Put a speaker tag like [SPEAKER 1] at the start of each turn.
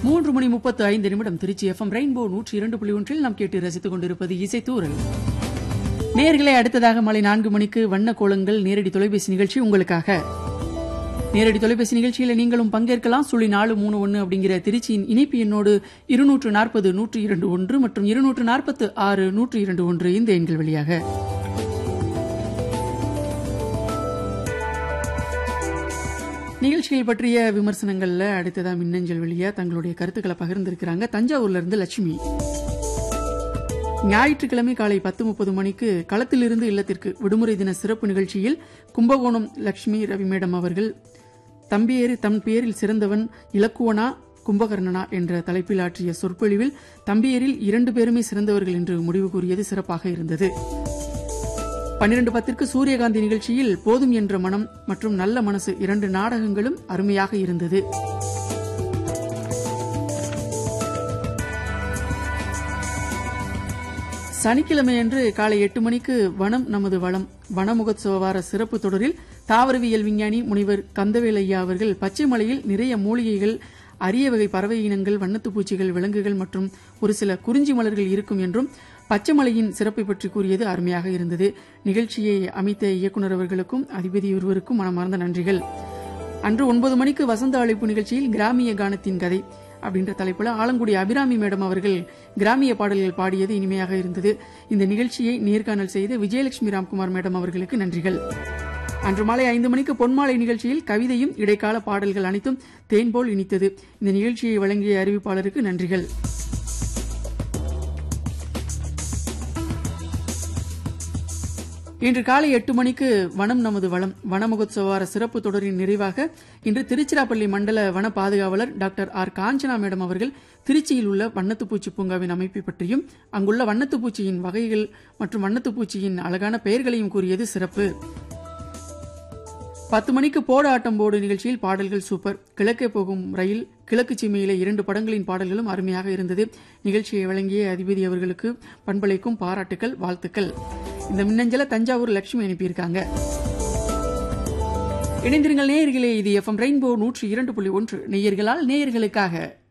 [SPEAKER 1] மூன்று மணி முப்பத்து ஐந்து நிமிடம் திருச்சி எஃப்எம் ரெயின்போ நூற்றி இரண்டு புள்ளி ஒன்றில் நாம் கேட்டு ரசித்துக் கொண்டிருப்பது இசைத்தூரல் நேர்களே அடுத்ததாக மாலை நான்கு மணிக்கு வண்ண கோலங்கள் நேரடி தொலைபேசி நிகழ்ச்சி உங்களுக்காக நேரடி தொலைபேசி நிகழ்ச்சியில் நீங்களும் பங்கேற்கலாம் சுழி நாலு மூணு ஒன்று அப்படிங்கிற திருச்சியின் இணைப்பு எண்ணோடு இருநூற்று நாற்பது நூற்று இரண்டு ஒன்று மற்றும் இருநூற்று நாற்பத்து ஆறு நூற்று இரண்டு ஒன்று இந்த எண்கள் வழியாக நிகழ்ச்சிகள் பற்றிய விமர்சனங்கள்ல அடுத்ததா மின்னஞ்சல் வழியா தங்களுடைய கருத்துக்களை பகிர்ந்திருக்கிறாங்க தஞ்சாவூர்ல இருந்து லட்சுமி ஞாயிற்றுக்கிழமை காலை பத்து முப்பது மணிக்கு களத்திலிருந்து இல்லத்திற்கு விடுமுறை தின சிறப்பு நிகழ்ச்சியில் கும்பகோணம் லட்சுமி ரவி மேடம் அவர்கள் தம்பியேறு தன் பேரில் சிறந்தவன் இலக்குவனா கும்பகர்ணனா என்ற தலைப்பில் ஆற்றிய சொற்பொழிவில் தம்பியரில் இரண்டு பேருமே சிறந்தவர்கள் என்று முடிவு கூறியது சிறப்பாக இருந்தது பன்னிரண்டு பத்திற்கு சூரியகாந்தி நிகழ்ச்சியில் போதும் என்ற மனம் மற்றும் நல்ல மனசு இரண்டு நாடகங்களும் அருமையாக இருந்தது சனிக்கிழமையன்று காலை எட்டு மணிக்கு வனம் நமது வளம் வனமுகோத்சவ வார சிறப்பு தொடரில் தாவரவியல் விஞ்ஞானி முனிவர் கந்தவேல் ஐயா அவர்கள் பச்சை மலையில் நிறைய மூலிகைகள் அரிய வகை பறவை இனங்கள் வண்ணத்துப் பூச்சிகள் விலங்குகள் மற்றும் ஒரு சில குறிஞ்சி மலர்கள் இருக்கும் என்றும் பச்சைமலையின் சிறப்பை பற்றி கூறியது அருமையாக இருந்தது நிகழ்ச்சியை அமைத்த இயக்குநர் அவர்களுக்கும் அதிபதி ஒருவருக்கும் மனமார்ந்த நன்றிகள் அன்று ஒன்பது மணிக்கு வசந்த அழைப்பு நிகழ்ச்சியில் கிராமிய கானத்தின் கதை அப்படின்ற தலைப்புல ஆலங்குடி அபிராமி மேடம் அவர்கள் கிராமிய பாடல்கள் பாடியது இனிமையாக இருந்தது இந்த நிகழ்ச்சியை நேர்காணல் செய்த விஜயலட்சுமி ராம்குமார் மேடம் அவர்களுக்கு நன்றிகள் அன்று மாலை ஐந்து மணிக்கு பொன்மாலை நிகழ்ச்சியில் கவிதையும் இடைக்கால பாடல்கள் அனைத்தும் தேன் போல் இனித்தது இந்த நிகழ்ச்சியை வழங்கிய அறிவிப்பாளருக்கு நன்றிகள் இன்று காலை எட்டு மணிக்கு வனம் நமது வளம் வனமகோத்சவ வார சிறப்பு தொடரின் நிறைவாக இன்று திருச்சிராப்பள்ளி மண்டல வன பாதுகாவலர் டாக்டர் ஆர் காஞ்சனா மேடம் அவர்கள் திருச்சியில் உள்ள வண்ணத்துப்பூச்சி பூங்காவின் அமைப்பை பற்றியும் அங்குள்ள வண்ணத்துப்பூச்சியின் வகைகள் மற்றும் வண்ணத்துப்பூச்சியின் அழகான பெயர்களையும் கூறியது சிறப்பு பத்து மணிக்கு போட ஆட்டம் போடு நிகழ்ச்சியில் பாடல்கள் சூப்பர் கிழக்கே போகும் ரயில் கிழக்கு சீமையில இரண்டு படங்களின் பாடல்களும் அருமையாக இருந்தது நிகழ்ச்சியை வழங்கிய அதிபதி அவர்களுக்கு பண்பலைக்கும் பாராட்டுக்கள் வாழ்த்துக்கள் இந்த மின்னஞ்சல தஞ்சாவூர் லட்சுமி அனுப்பியிருக்காங்க இணைந்திருங்கள் நேயர்களே இது எஃப்எம் ரெயின்போ நூற்றி இரண்டு புள்ளி ஒன்று நேயர்களால் நேயர்களுக்காக